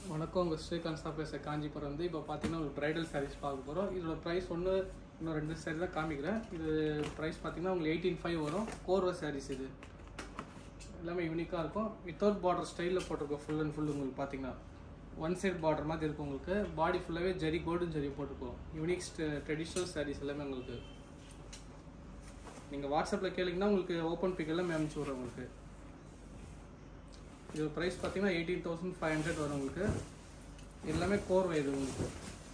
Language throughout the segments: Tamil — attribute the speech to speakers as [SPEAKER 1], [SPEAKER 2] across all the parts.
[SPEAKER 1] வணக்கம் உங்கள் ஸ்ரீகாந்த் சார் பேச காஞ்சிபுரம் வந்து இப்போ பார்த்தீங்கன்னா ஒரு ப்ரைடல் சாரீஸ் பார்க்க போகிறோம் இதோட ப்ரைஸ் ஒன்று இன்னும் ரெண்டு சாரீ தான் காமிக்கிறேன் இது ப்ரைஸ் பார்த்தீங்கன்னா உங்களுக்கு எயிட்டீன் ஃபைவ் வரும் கோர்வா சாரீஸ் இது எல்லாமே யூனிக்காக இருக்கும் வித்தவுட் பார்டர் ஸ்டைலில் போட்டிருக்கோம் ஃபுல் அண்ட் ஃபுல் உங்களுக்கு பார்த்தீங்கன்னா ஒன் சைட் பார்டர் மாதிரி இருக்கும் உங்களுக்கு பாடி ஃபுல்லாகவே ஜரி கோல்டன் ஜரி போட்டிருக்கோம் யூனிக் ட்ரெடிஷ்னல் சாரீஸ் எல்லாமே உங்களுக்கு நீங்கள் வாட்ஸ்அப்பில் கேளிங்கன்னா உங்களுக்கு ஓப்பன் பிக் எல்லாமே அனுப்பிச்சி விட்றேன் உங்களுக்கு இது ப்ரைஸ் பார்த்தீங்கன்னா எயிட்டீன் தௌசண்ட் ஃபைவ் ஹண்ட்ரட் வரும் உங்களுக்கு எல்லாமே கோர்வை இது உங்களுக்கு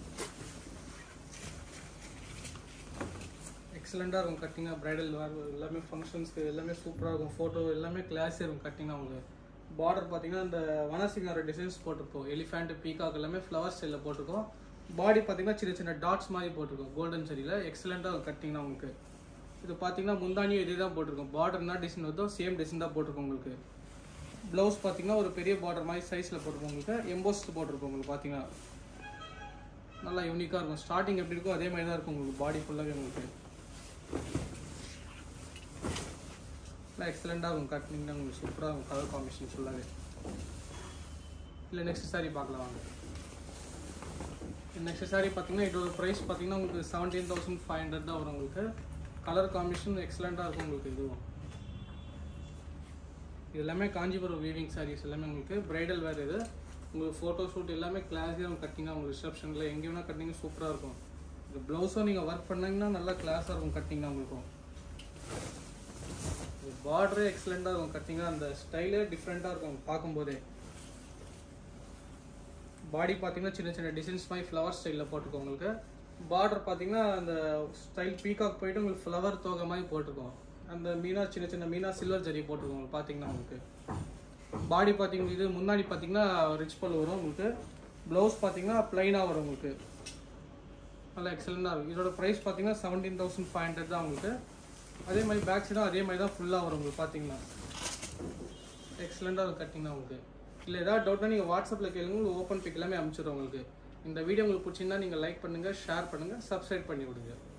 [SPEAKER 1] எக்ஸலண்ட்டாக இருக்கும் கட்டிங்காக ப்ரைடல் வேர் எல்லாமே ஃபங்க்ஷன்ஸ்க்கு எல்லாமே சூப்பராக இருக்கும் ஃபோட்டோ எல்லாமே கிளாஸியாக இருக்கும் கட்டிங்காக உங்களுக்கு பார்டர் பார்த்தீங்கன்னா இந்த வனசிங்கார டிசைன்ஸ் போட்டிருக்கோம் எலிஃபேண்ட் பீகாக் எல்லாமே ஃப்ளவர் ஸ்டைலில் போட்டிருக்கோம் பாடி பார்த்தீங்கன்னா சின்ன சின்ன டாட்ஸ் மாதிரி போட்டிருக்கோம் கோல்டன் சரியில் எக்ஸலண்ட்டாக இருக்கும் கட்டிங்னா உங்களுக்கு இது பார்த்தீங்கன்னா முந்தானியும் இதே தான் போட்டிருக்கோம் பார்டர் என்ன டிசைன் வருதோ சேம் டிசைன் தான் போட்டிருக்கோம் உங்களுக்கு ப்ளவுஸ் பார்த்தீங்கன்னா ஒரு பெரிய பார்டர் மாதிரி சைஸில் போட்டிருக்கோம் உங்களுக்கு எம்போஸ்ட் போட்டிருக்கோம் உங்களுக்கு பார்த்தீங்கன்னா நல்லா யூனிக்காக இருக்கும் ஸ்டார்டிங் எப்படி இருக்கோ அதே மாதிரி தான் இருக்கும் உங்களுக்கு பாடி ஃபுல்லாகவே உங்களுக்கு நல்லா எக்ஸலண்ட்டாக இருக்கும் கட்டிங்னா உங்களுக்கு சூப்பராக இருக்கும் கலர் காம்பினேஷன் ஃபுல்லாகவே இல்லை நெக்ஸ்ட் சாரி பார்க்கலாம் வாங்க நெக்ஸ்ட் சாரி பார்த்தீங்கன்னா இதோட ப்ரைஸ் பார்த்தீங்கன்னா உங்களுக்கு செவன்டீன் தௌசண்ட் ஃபைவ் ஹண்ட்ரட் தான் வரும் உங்களுக்கு கலர் காம்பினேஷன் எக்ஸலண்ட்டாக இருக்கும் உங்களுக்கு இதுவும் இது எல்லாமே காஞ்சிபுரம் வீவிங் சாரீஸ் எல்லாமே உங்களுக்கு பிரைடல் வேர் இது உங்களுக்கு ஃபோட்டோ ஷூட் எல்லாமே கிளாஸியாக கட்டிங்காக உங்களுக்கு ரிசப்ஷனில் எங்கே வேணால் கட்டிங்க சூப்பராக இருக்கும் இது ப்ளவுஸும் நீங்கள் ஒர்க் பண்ணீங்கன்னா நல்லா கிளாஸாக இருக்கும் கட்டிங்காக உங்களுக்கும் பார்டரே எக்ஸலண்ட்டாக இருக்கும் கட்டிங்காக அந்த ஸ்டைலே டிஃப்ரெண்ட்டாக இருக்கும் பார்க்கும்போதே பாடி பார்த்தீங்கன்னா சின்ன சின்ன டிசைன்ஸ் மாதிரி ஃப்ளவர் ஸ்டைலில் போட்டிருக்கோம் உங்களுக்கு பார்டர் பார்த்தீங்கன்னா அந்த ஸ்டைல் பீகாக் போயிட்டு உங்களுக்கு ஃப்ளவர் தோகை மாதிரி போட்டிருக்கோம் அந்த மீனா சின்ன சின்ன மீனா சில்வர் ஜரி போட்டிருக்கோம் உங்களுக்கு பார்த்தீங்கன்னா உங்களுக்கு பாடி பார்த்தீங்கன்னா இது முன்னாடி பார்த்தீங்கன்னா ரிச் பல் வரும் உங்களுக்கு ப்ளவுஸ் பார்த்தீங்கன்னா ப்ளைனாக வரும் உங்களுக்கு நல்லா எக்ஸலண்டாக இருக்கும் இதோட ப்ரைஸ் பார்த்தீங்கன்னா செவன்டீன் தௌசண்ட் ஃபைவ் ஹண்ட்ரட் தான் உங்களுக்கு அதே மாதிரி பேக் சைடும் அதே மாதிரி தான் ஃபுல்லாக வரும் உங்களுக்கு பார்த்தீங்கன்னா எக்ஸலண்டாக இருக்கும் கட்டிங்னா உங்களுக்கு இல்லை ஏதாவது டவுட்னா நீங்கள் வாட்ஸ்அப்பில் கேளுங்க உங்களுக்கு ஓப்பன் பிக் எல்லாமே அனுப்பிச்சிடுறோம் உங்களுக்கு இந்த வீடியோ உங்களுக்கு பிடிச்சிருந்தா நீங்கள் லைக் பண்ணுங்கள் ஷேர் பண்ணுங்கள் சப்ஸ்கிரைப் பண்ணி விடுங்க